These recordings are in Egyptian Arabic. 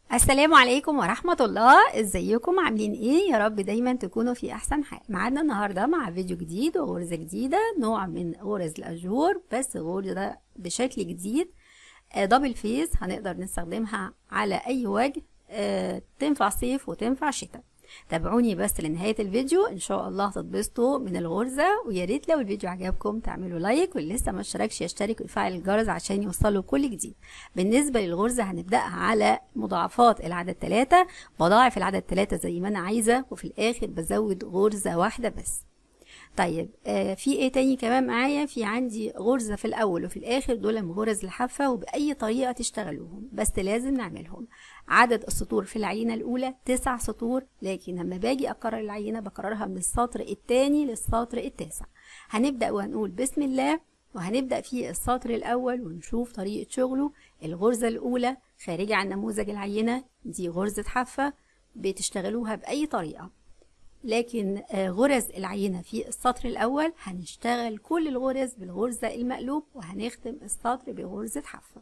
السلام عليكم ورحمة الله ازيكم عاملين ايه يا رب دايما تكونوا في احسن حال معانا النهاردة مع فيديو جديد وغرزة جديدة نوع من غرز الاشجور بس غرزة بشكل جديد آه، دبل فيس هنقدر نستخدمها على اي وجه آه، تنفع صيف وتنفع شتاء تابعوني بس لنهاية الفيديو ان شاء الله هتتبسطوا من الغرزة ويا ريت لو الفيديو عجبكم تعملوا لايك واللي لسه ما اشتركش يشترك ويفعل الجرس عشان يوصله كل جديد بالنسبة للغرزة هنبدأها على مضاعفات العدد ثلاثة بضاعف العدد ثلاثة زي ما انا عايزة وفي الاخر بزود غرزة واحدة بس طيب آه في ايه تاني كمان معايا في عندي غرزة في الاول وفي الاخر دول غرز الحافة وباي طريقة تشتغلوهم بس لازم نعملهم عدد السطور في العينة الاولى تسع سطور لكن لما باجي اكرر العينة بكررها من السطر التاني للسطر التاسع هنبدأ وهنقول بسم الله وهنبدأ في السطر الأول ونشوف طريقة شغله الغرزة الأولى خارجة عن نموذج العينة دي غرزة حافة بتشتغلوها بأي طريقة لكن آه، غرز العينة في السطر الأول هنشتغل كل الغرز بالغرزة المقلوب وهنختم السطر بغرزة حافة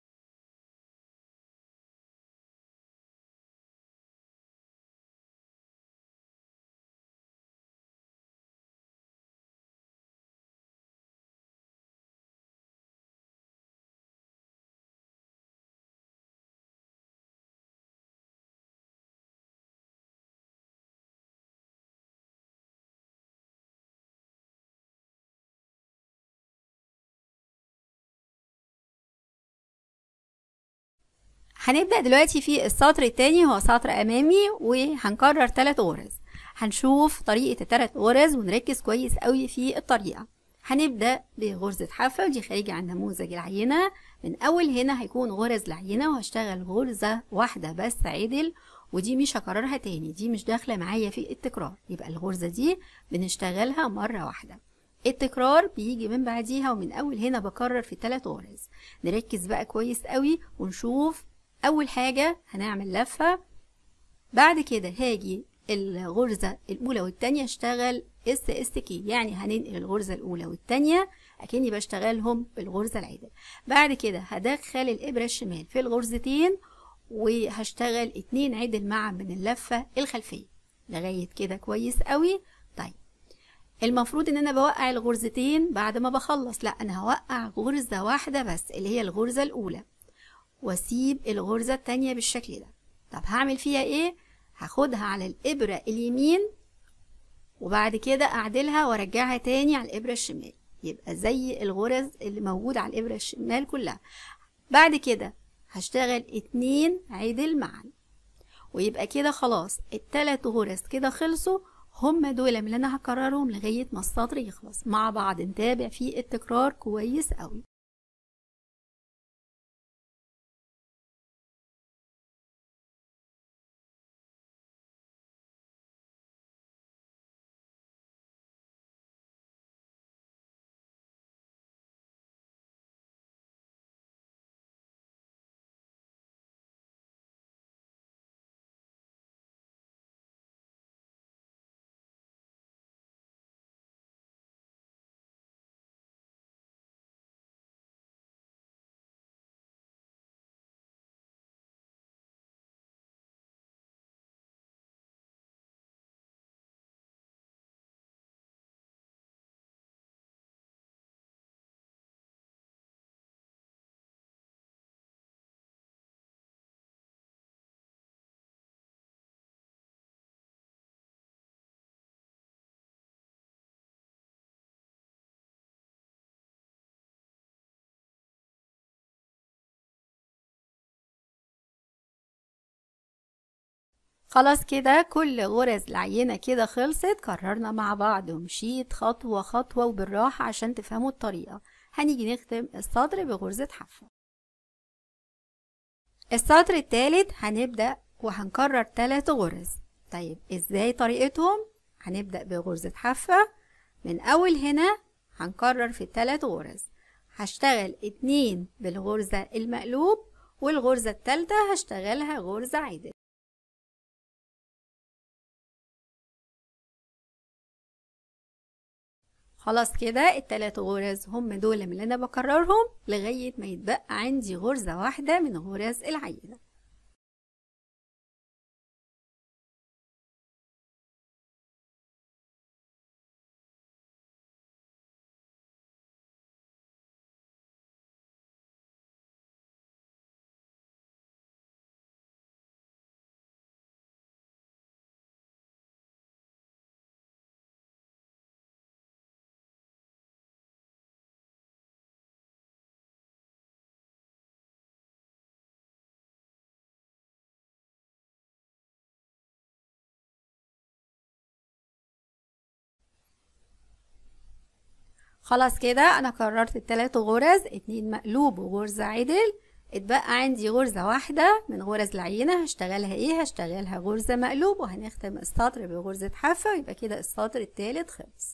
هنبدأ دلوقتي في السطر التاني هو سطر أمامي وهنكرر تلات غرز هنشوف طريقة التلات غرز ونركز كويس قوي في الطريقة هنبدأ بغرزة حافة ودي خارجة عن نموذج العينة من أول هنا هيكون غرز العينة وهشتغل غرزة واحدة بس عدل ودي مش هكررها تاني دي مش داخلة معايا في التكرار يبقى الغرزة دي بنشتغلها مرة واحدة التكرار بيجي من بعديها ومن أول هنا بكرر في تلات غرز نركز بقى كويس قوي ونشوف اول حاجة هنعمل لفة بعد كده هاجي الغرزة الاولى والتانية اشتغل اس اس كي يعني هننقل الغرزة الاولى والتانية اكني بشتغلهم بالغرزة العدل بعد كده هدخل الابرة الشمال في الغرزتين وهشتغل اتنين عدل معا من اللفة الخلفية لغاية كده كويس قوي طيب المفروض ان انا بوقع الغرزتين بعد ما بخلص لا انا هوقع غرزة واحدة بس اللي هي الغرزة الاولى واسيب الغرزة التانية بالشكل ده طب هعمل فيها ايه هاخدها على الابرة اليمين وبعد كده اعدلها وارجعها تاني على الابرة الشمال يبقى زي الغرز اللي موجودة على الابرة الشمال كلها بعد كده هشتغل اتنين عدل معا ويبقى كده خلاص التلات غرز كده خلصوا هما دول اللي انا هكررهم لغاية ما السطر يخلص مع بعض نتابع في التكرار كويس قوي خلاص كده كل غرز العينة كده خلصت كررنا مع بعض ومشيت خطوة خطوة وبالراحة عشان تفهموا الطريقة هنيجي نختم السطر بغرزة حافة السطر التالت هنبدأ وهنكرر تلات غرز طيب ازاي طريقتهم هنبدأ بغرزة حافة من اول هنا هنكرر في التلات غرز هشتغل اتنين بالغرزة المقلوب والغرزة التالتة هشتغلها غرزة عدل خلاص كده التلات غرز هم دول اللي انا بكررهم لغاية ما يتبقى عندي غرزة واحدة من غرز العينة خلاص كده انا كررت التلات غرز اتنين مقلوب وغرزة عدل اتبقى عندي غرزة واحدة من غرز العينة هشتغلها ايه هشتغلها غرزة مقلوب وهنختم السطر بغرزة حافة ويبقى كده السطر التالت خلص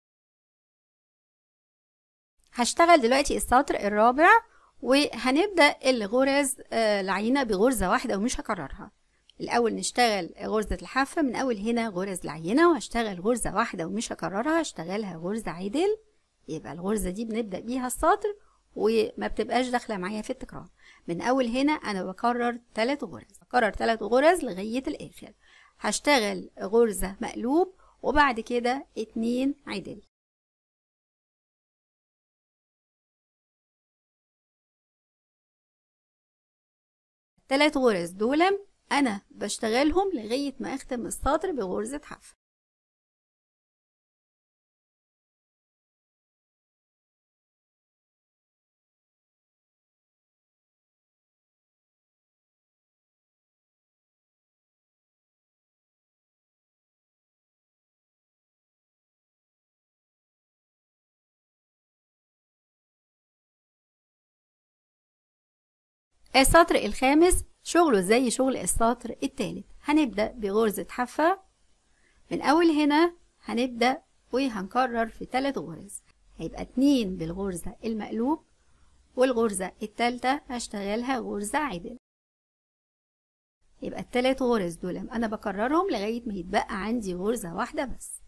هشتغل دلوقتي السطر الرابع وهنبدأ الغرز آه، العينة بغرزة واحدة ومش هكررها الأول نشتغل غرزة الحافة من أول هنا غرز العينة وهشتغل غرزة واحدة ومش هكررها هشتغلها غرزة عدل يبقى الغرزة دي بنبدأ بيها السطر وما بتبقاش داخلة معايا في التكرار من أول هنا أنا بكرر تلات غرز بكرر تلات غرز لغاية الآخر هشتغل غرزة مقلوب وبعد كده اتنين عدل التلات غرز دول انا بشتغلهم لغايه ما اختم السطر بغرزه حف السطر الخامس شغله زي شغل السطر التالت هنبدأ بغرزة حافة من أول هنا هنبدأ وهنكرر في تلات غرز هيبقى اتنين بالغرزة المقلوب والغرزة التالتة هشتغلها غرزة عدل يبقى التلات غرز دول أنا بكررهم لغاية ما يتبقى عندي غرزة واحدة بس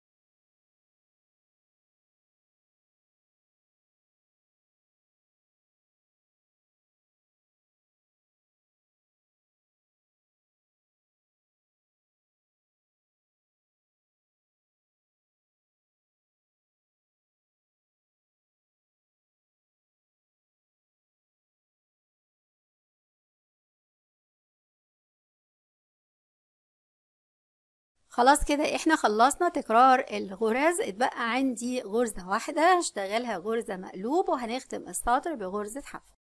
خلاص كده احنا خلصنا تكرار الغرز اتبقى عندي غرزة واحدة هشتغلها غرزة مقلوب وهنختم السطر بغرزة حفر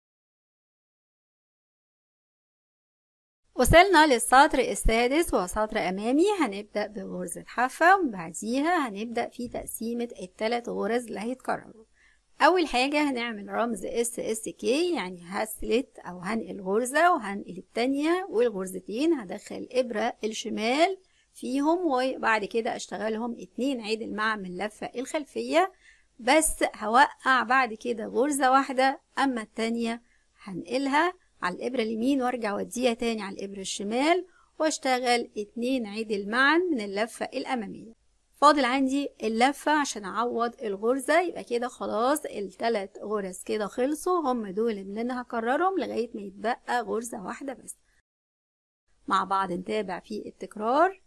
وصلنا للسطر السادس وهو سطر أمامي هنبدأ بغرزة حافة ومن بعديها هنبدأ في تقسيمة التلات غرز اللي هيتكرروا أول حاجة هنعمل رمز اس اس كي يعني هسلت أو هنقل غرزة وهنقل التانية والغرزتين هدخل إبرة الشمال فيهم وبعد كده اشتغلهم اتنين عدل مع من اللفة الخلفية بس هوقع بعد كده غرزة واحدة اما التانية هنقلها على الابرة اليمين وارجع اوديها تاني على الابرة الشمال واشتغل اتنين عدل معا من اللفة الامامية فاضل عندي اللفة عشان اعوض الغرزة يبقى كده خلاص التلات غرز كده خلصوا هم دول اللي انا هكررهم لغاية ما يتبقى غرزة واحدة بس مع بعض نتابع في التكرار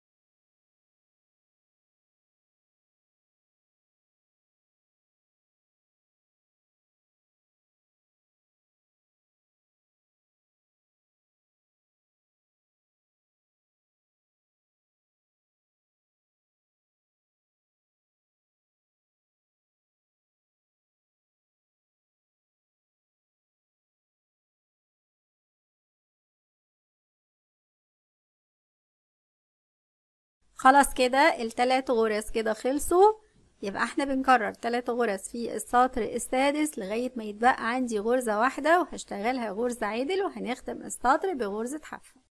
خلاص كده التلات غرز كده خلصوا يبقى احنا بنكرر تلات غرز في السطر السادس لغاية ما يتبقى عندي غرزة واحدة وهشتغلها غرزة عدل وهنختم السطر بغرزة حافة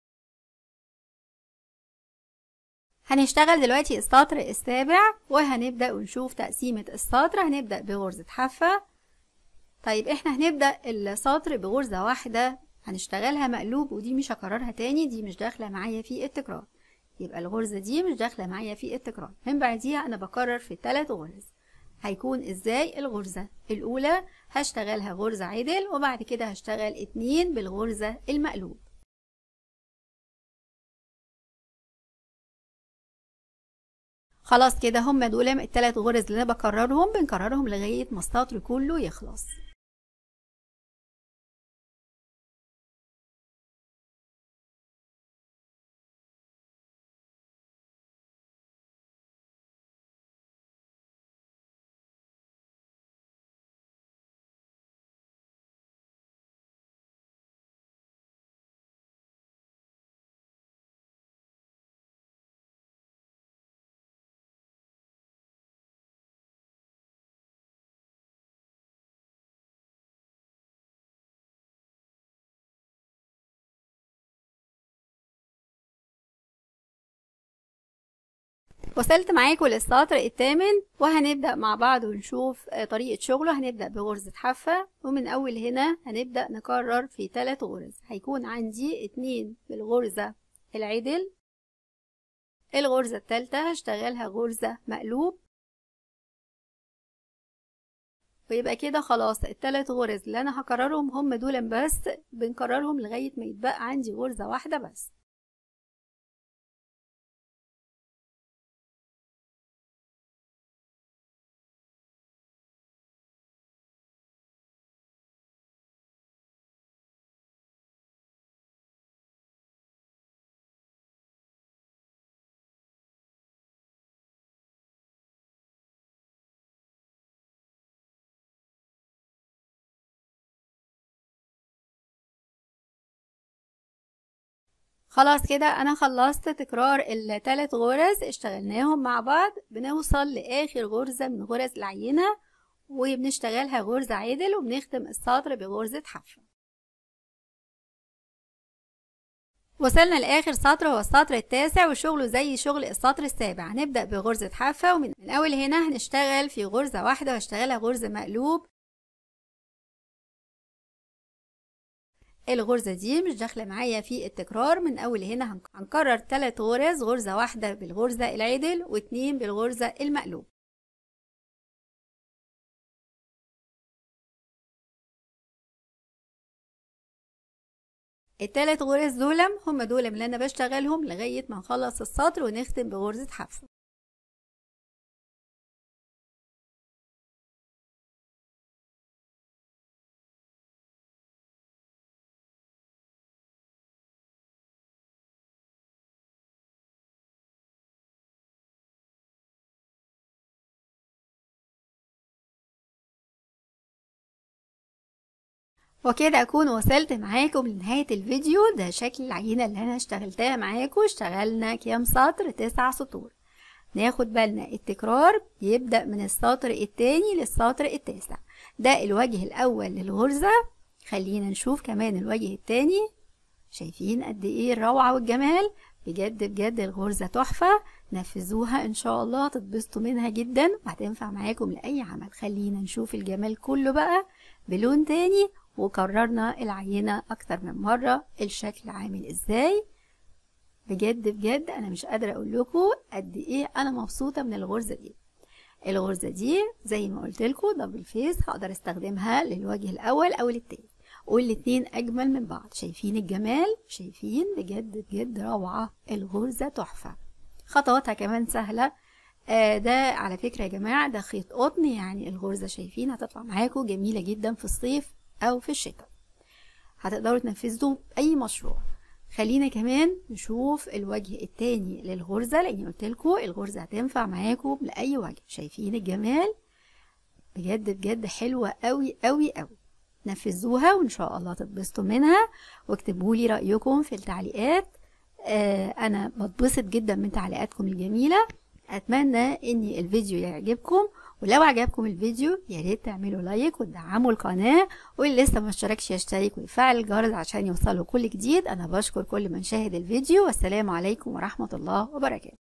هنشتغل دلوقتي السطر السابع وهنبدأ ونشوف تقسيمة السطر هنبدأ بغرزة حافة طيب احنا هنبدأ السطر بغرزة واحدة هنشتغلها مقلوب ودي مش هكررها تاني دي مش داخلة معايا في التكرار يبقى الغرزة دي مش داخلة معايا في التكرار من بعديها أنا بكرر في ثلاث غرز هيكون ازاي الغرزة الأولى هشتغلها غرزة عدل وبعد كده هشتغل اتنين بالغرزة المقلوب خلاص كده هم دول التلات غرز اللي انا بكررهم بنكررهم لغاية ما السطر كله يخلص وصلت معاكم للسطر الثامن وهنبدأ مع بعض ونشوف طريقة شغله هنبدأ بغرزة حافة ومن أول هنا هنبدأ نكرر في ثلاث غرز هيكون عندي اتنين بالغرزة العدل الغرزة التالتة هشتغلها غرزة مقلوب ويبقى كده خلاص التلات غرز اللي انا هكررهم هم دول بس بنكررهم لغاية ما يتبقى عندي غرزة واحدة بس خلاص كده انا خلصت تكرار الثلاث غرز اشتغلناهم مع بعض بنوصل لاخر غرزة من غرز العينة وبنشتغلها غرزة عدل وبنختم السطر بغرزة حافة وصلنا لاخر سطر هو السطر التاسع وشغله زي شغل السطر السابع هنبدأ بغرزة حافة ومن اول هنا هنشتغل في غرزة واحدة وهشتغلها غرزة مقلوب الغرزة دي مش داخلة معايا في التكرار من أول هنا هنكرر تلات غرز غرزة واحدة بالغرزة العدل واتنين بالغرزة المقلوب التلات غرز دول هم دول اللي انا بشتغلهم لغاية ما نخلص السطر ونختم بغرزة حفة وكده اكون وصلت معاكم لنهاية الفيديو ده شكل العينة اللي انا اشتغلتها معاكم اشتغلنا كام سطر تسع سطور ناخد بالنا التكرار بيبدأ من السطر التاني للسطر التاسع ده الوجه الاول للغرزة خلينا نشوف كمان الوجه التاني شايفين قد ايه الروعة والجمال بجد بجد الغرزة تحفة نفذوها ان شاء الله تتبسطوا منها جدا وهتنفع معاكم لأي عمل خلينا نشوف الجمال كله بقى بلون تاني وكررنا العينة أكتر من مرة الشكل عامل إزاي بجد بجد أنا مش قادرة أقول لكم قد إيه أنا مبسوطة من الغرزة دي الغرزة دي زي ما قلت لكم دبل فيس هقدر استخدمها للوجه الأول أو للتاني والاتنين أجمل من بعض شايفين الجمال شايفين بجد بجد روعة الغرزة تحفة خطواتها كمان سهلة آه ده على فكرة يا جماعة ده خيط قطن يعني الغرزة شايفين هتطلع معاكم جميلة جدا في الصيف أو في الشتاء هتقدروا تنفذوا أي مشروع خلينا كمان نشوف الوجه التاني للغرزة لأني قلتلكوا الغرزة هتنفع معاكم لأي وجه شايفين الجمال بجد بجد حلوة قوي قوي قوي نفذوها وإن شاء الله تتبسطوا منها واكتبوا لي رأيكم في التعليقات آه أنا بتبسط جدا من تعليقاتكم الجميلة أتمنى إن الفيديو يعجبكم ولو عجبكم الفيديو يا ريت تعملوا لايك وتدعموا القناة واللي لسه ما اشتركش يشترك ويفعل الجرس عشان يوصله كل جديد انا بشكر كل من شاهد الفيديو والسلام عليكم ورحمة الله وبركاته